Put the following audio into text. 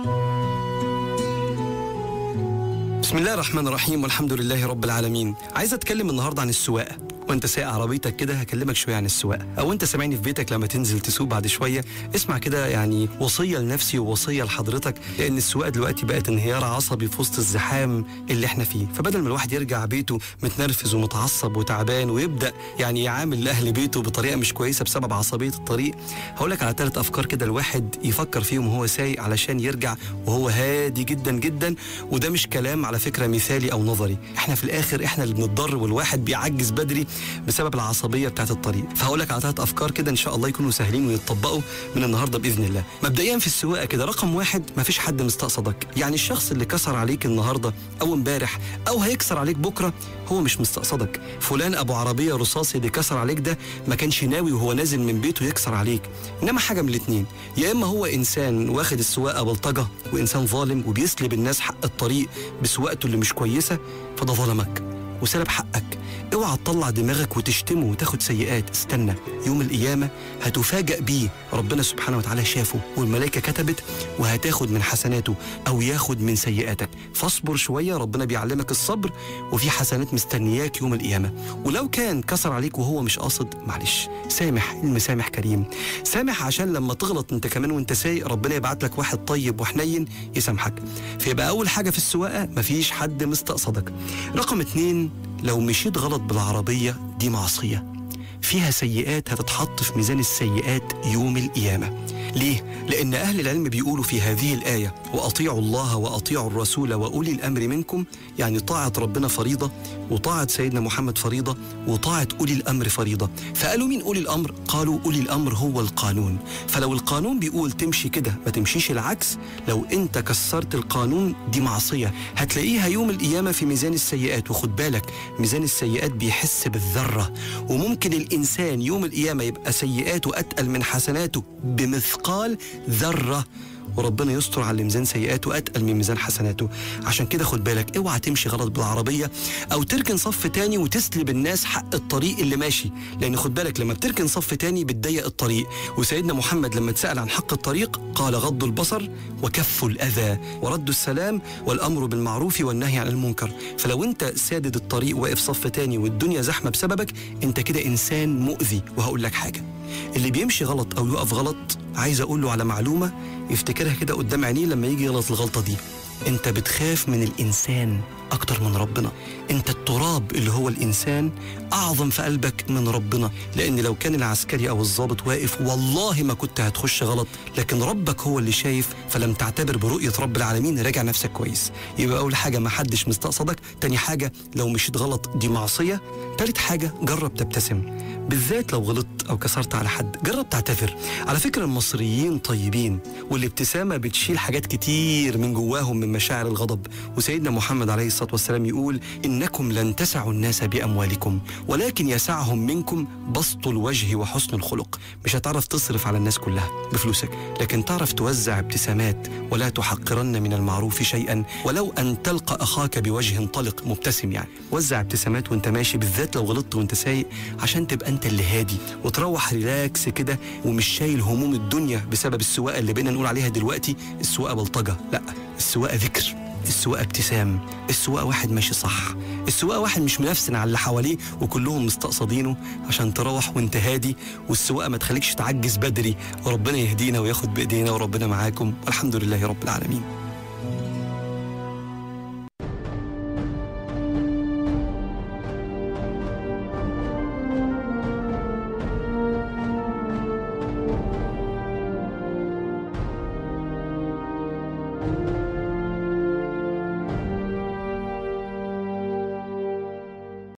بسم الله الرحمن الرحيم والحمد لله رب العالمين عايز اتكلم النهارده عن السواقه وانت سايق عربيتك كده هكلمك شويه عن السواقه او انت سامعني في بيتك لما تنزل تسوق بعد شويه اسمع كده يعني وصيه لنفسي ووصيه لحضرتك لان السواقه دلوقتي بقت انهيار عصبي في وسط الزحام اللي احنا فيه فبدل ما الواحد يرجع بيته متنرفز ومتعصب وتعبان ويبدا يعني يعامل اهل بيته بطريقه مش كويسه بسبب عصبيه الطريق هقول لك على ثلاث افكار كده الواحد يفكر فيهم وهو سايق علشان يرجع وهو هادي جدا جدا وده مش كلام على فكره مثالي او نظري احنا في الاخر احنا اللي بنتضر والواحد بيعجز بدري بسبب العصبيه بتاعت الطريق فهقول لك على ثلاث افكار كده ان شاء الله يكونوا سهلين ويتطبقوا من النهارده باذن الله مبدئيا في السواقه كده رقم واحد مفيش حد مستقصدك يعني الشخص اللي كسر عليك النهارده او امبارح او هيكسر عليك بكره هو مش مستقصدك فلان ابو عربيه رصاصي اللي كسر عليك ده ما كانش ناوي وهو نازل من بيته يكسر عليك انما حاجه من الاثنين يا اما هو انسان واخد السواقه بلطجه وانسان ظالم وبيسلب الناس حق الطريق بسواقته اللي مش كويسه فده ظلمك وسلب حقك اوعى تطلع دماغك وتشتمه وتاخد سيئات استنى يوم القيامة هتفاجأ بيه ربنا سبحانه وتعالى شافه والملائكة كتبت وهتاخد من حسناته أو ياخد من سيئاتك فاصبر شوية ربنا بيعلمك الصبر وفي حسنات مستنياك يوم القيامة ولو كان كسر عليك وهو مش قاصد معلش سامح المسامح كريم سامح عشان لما تغلط انت كمان وانت سايق ربنا يبعت لك واحد طيب وحنين يسامحك فيبقى أول حاجة في السواقة مفيش حد مستقصدك رقم اتنين لو مشيت غلط بالعربية دي معصية فيها سيئات هتتحط في ميزان السيئات يوم القيامة ليه؟ لأن أهل العلم بيقولوا في هذه الآية وأطيعوا الله وأطيعوا الرسول وأولي الأمر منكم يعني طاعة ربنا فريضة وطاعة سيدنا محمد فريضة وطاعة أولي الأمر فريضة فقالوا مين أولي الأمر؟ قالوا أولي الأمر هو القانون فلو القانون بيقول تمشي كده ما تمشيش العكس لو أنت كسرت القانون دي معصية هتلاقيها يوم القيامة في ميزان السيئات وخد بالك ميزان السيئات بيحس بالذرة وممكن الإنسان يوم القيامة يبقى سيئاته أتقل من حسناته بمثقال ذرة وربنا يستر على اللي ميزان سيئاته اتقل من ميزان حسناته عشان كده خد بالك اوعى تمشي غلط بالعربيه او تركن صف تاني وتسلب الناس حق الطريق اللي ماشي لان خد بالك لما بتركن صف تاني بتضيق الطريق وسيدنا محمد لما اتسال عن حق الطريق قال غض البصر وكف الاذى ورد السلام والامر بالمعروف والنهي عن المنكر فلو انت سادد الطريق واقف صف تاني والدنيا زحمه بسببك انت كده انسان مؤذي وهقول لك حاجه اللي بيمشي غلط او يقف غلط عايز اقول له على معلومه يفتكرها كده قدام عينيه لما يجي يغلط الغلطه دي انت بتخاف من الانسان اكتر من ربنا انت التراب اللي هو الانسان اعظم في قلبك من ربنا لان لو كان العسكري او الضابط واقف والله ما كنت هتخش غلط لكن ربك هو اللي شايف فلم تعتبر برؤيه رب العالمين راجع نفسك كويس يبقى اول حاجه ما حدش مستقصدك تاني حاجه لو مشيت غلط دي معصيه تالت حاجه جرب تبتسم بالذات لو غلطت او كسرت على حد جرب تعتذر على فكره المصريين طيبين والابتسامه بتشيل حاجات كتير من جواهم من مشاعر الغضب وسيدنا محمد عليه الصلاه والسلام يقول انكم لن تسعوا الناس باموالكم ولكن يسعهم منكم بسط الوجه وحسن الخلق مش هتعرف تصرف على الناس كلها بفلوسك لكن تعرف توزع ابتسامات ولا تحقرن من المعروف شيئا ولو ان تلقى اخاك بوجه طلق مبتسم يعني وزع ابتسامات وانت ماشي بالذات لو غلطت وانت سايق عشان تبقى انت اللي هادي وتروح ريلاكس كده ومش شايل هموم الدنيا بسبب السواقه اللي بقينا نقول عليها دلوقتي السواقه بلطجه لا السواقه ذكر السواقه ابتسام السواقه واحد ماشي صح السواقه واحد مش منافسن على اللي حواليه وكلهم مستقصدينه عشان تروح وانت هادي والسواقه ما تخليكش تعجز بدري وربنا يهدينا وياخد بايدينا وربنا معاكم والحمد لله رب العالمين